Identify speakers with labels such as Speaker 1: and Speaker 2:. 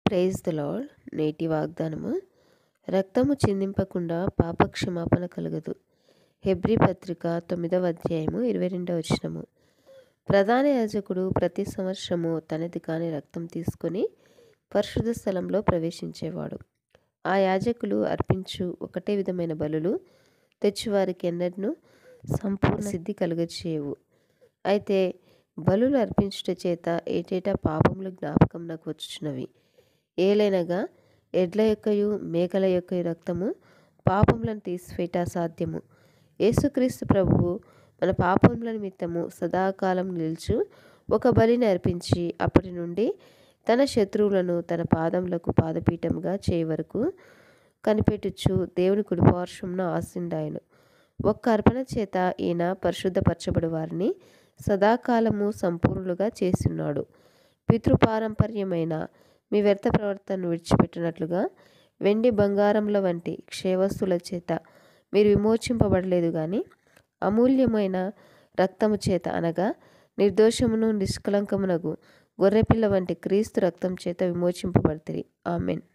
Speaker 1: praise the lord నేటి వాగ్దానము రక్తము చిందింపకుండా పాపక్షమాపణ కలగదు హెబ్రి పత్రిక తొమ్మిదవ అధ్యాయము ఇరవై రెండవ వచనము ప్రధాన యాజకుడు ప్రతి సంవత్సరము తనది కాని రక్తం తీసుకొని పరిశుద్ధ స్థలంలో ప్రవేశించేవాడు ఆ యాజకులు అర్పించు ఒకటే విధమైన బలులు తెచ్చువారికి ఎన్నడూ సంపూర్ణ సిద్ధి కలుగచేయవు అయితే బలులు అర్పించుట చేత ఏటేటా పాపములు జ్ఞాపకం నాకు వచ్చుచున్నవి ఏలైనగా ఎడ్ల యొక్కయు మేకల యొక్క రక్తము పాపములను తీసివేట సాధ్యము యేసుక్రీస్తు ప్రభువు మన పాపముల నిమిత్తము సదాకాలం నిలుచు ఒక బలిని అర్పించి అప్పటి నుండి తన శత్రువులను తన పాదములకు పాదపీఠముగా చేయ వరకు కనిపెట్టుచు దేవుని కుడిపార్శ్వంన ఆసిండాయను ఒక్క అర్పణ చేత ఈయన పరిశుద్ధపరచబడి వారిని సదాకాలము సంపూర్ణులుగా చేస్తున్నాడు పితృపారంపర్యమైన మీ వ్యర్థ ప్రవర్తనను విడిచిపెట్టినట్లుగా వెండి బంగారముల వంటి క్షయవస్తుల చేత మీరు విమోచింపబడలేదు కానీ అమూల్యమైన రక్తము చేత అనగా నిర్దోషమును నిష్కలంకమునగు గొర్రెపిల్ల వంటి క్రీస్తు రక్తం చేత విమోచింపబడితే ఆమెన్